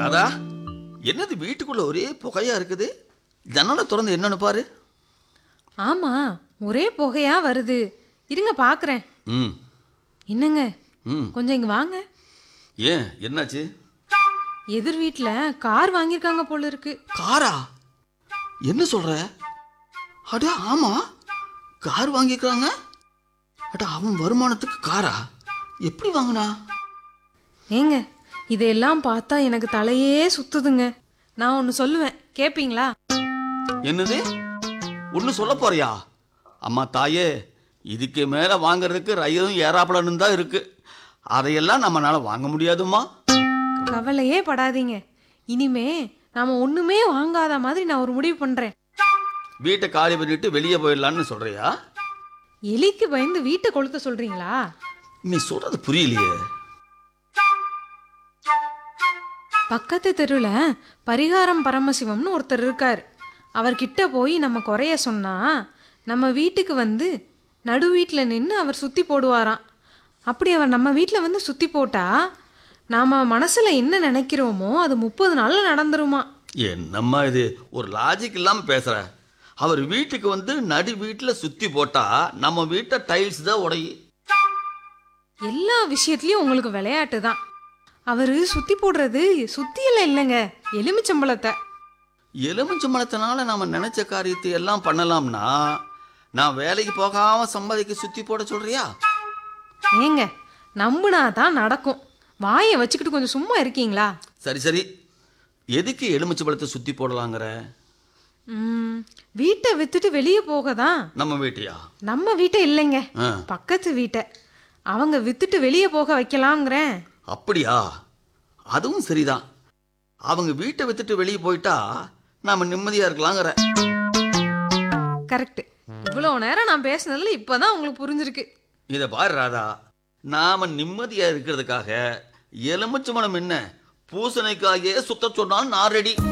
ராதா என்னது வீட்டுக்குள்ள ஒரே புகையா இருக்குது ஜன்னலை திறந்து என்னன்னு பாரு ஆமா ஒரே புகையா வருது இருங்க பார்க்குறேன் ம் என்னங்க ம் கொஞ்சம் இங்க வாங்க ஏன் என்னாச்சு எதிர் வீட்டில் கார் வாங்கியிருக்காங்க போல இருக்கு காரா என்ன சொல்ற அட ஆமா கார் வாங்கிக்கிறாங்க அட அவன் வருமானத்துக்கு காரா எப்படி வாங்கினா ஏங்க இதையெல்லாம் பார்த்தா எனக்கு தலையே சுத்துதுங்க நான் ஒன்று சொல்லுவேன் கேட்பீங்களா என்னது ஒன்று சொல்ல போறியா அம்மா தாயே இதுக்கு மேலே வாங்குறதுக்கு ரயிலும் ஏறாப்பலன்னு தான் இருக்கு அதையெல்லாம் நம்மளால வாங்க முடியாதும்மா கவலையே படாதீங்க இனிமே நாம ஒண்ணுமே வாங்காத மாதிரி நான் ஒரு முடிவு பண்றேன் வீட்டை காலி பண்ணிட்டு வெளியே போயிடலான்னு சொல்றியா எலிக்கு பயந்து வீட்டை கொளுத்த சொல்றீங்களா நீ சொல்றது புரியலையே பக்கத்து தெருவில் பரிகாரம் பரமசிவம்னு ஒருத்தர் இருக்கார் அவர்கிட்ட போய் நம்ம குறைய சொன்னா நம்ம வீட்டுக்கு வந்து நடு வீட்டில் நின்று அவர் சுற்றி போடுவாராம் அப்படி அவர் நம்ம வீட்டில் வந்து சுற்றி போட்டா நாம் மனசில் என்ன நினைக்கிறோமோ அது முப்பது நாளில் நடந்துருமா என்னம்மா இது ஒரு லாஜிக் இல்லாமல் பேசுற அவர் வீட்டுக்கு வந்து நடு வீட்டில் சுற்றி போட்டா நம்ம வீட்டை டைல்ஸ் தான் உடையி எல்லா விஷயத்துலையும் உங்களுக்கு விளையாட்டு தான் அவர் சுற்றி போடுறது சுத்தியெல்லாம் இல்லைங்க எலுமிச்சம்பழத்தை எலுமிச்சம்பழத்தினால நம்ம நினைச்ச காரியத்தை எல்லாம் பண்ணலாம்னா நான் வேலைக்கு போகாம சம்பாதிக்க சுற்றி போட சொல்றியா ஏங்க நம்புனா தான் நடக்கும் வாயை வச்சுக்கிட்டு கொஞ்சம் சும்மா இருக்கீங்களா சரி சரி எதுக்கு எலுமிச்சம்பழத்தை சுற்றி போடலாங்கிற ம், வீட்டை வித்துட்டு வெளியே போக தான் நம்ம வீட்டையா நம்ம வீட்டை இல்லைங்க ஆ பக்கத்து வீட்டை அவங்க வித்துட்டு வெளியே போக வைக்கலாங்கிறேன் அப்படியா அதுவும் சரிதான் அவங்க வீட்டை வித்துட்டு வெளியே போயிட்டா நாம நிம்மதியா இருக்கலாங்கிற கரெக்ட் இவ்வளோ நேரம் நான் பேசுனதுல இப்போதான் உங்களுக்கு புரிஞ்சிருக்கு இதை பாரு ராதா நாம நிம்மதியா இருக்கிறதுக்காக எலுமிச்சம்பழம் என்ன பூசணிக்காயே சுத்த சொன்னாலும் நான் ரெடி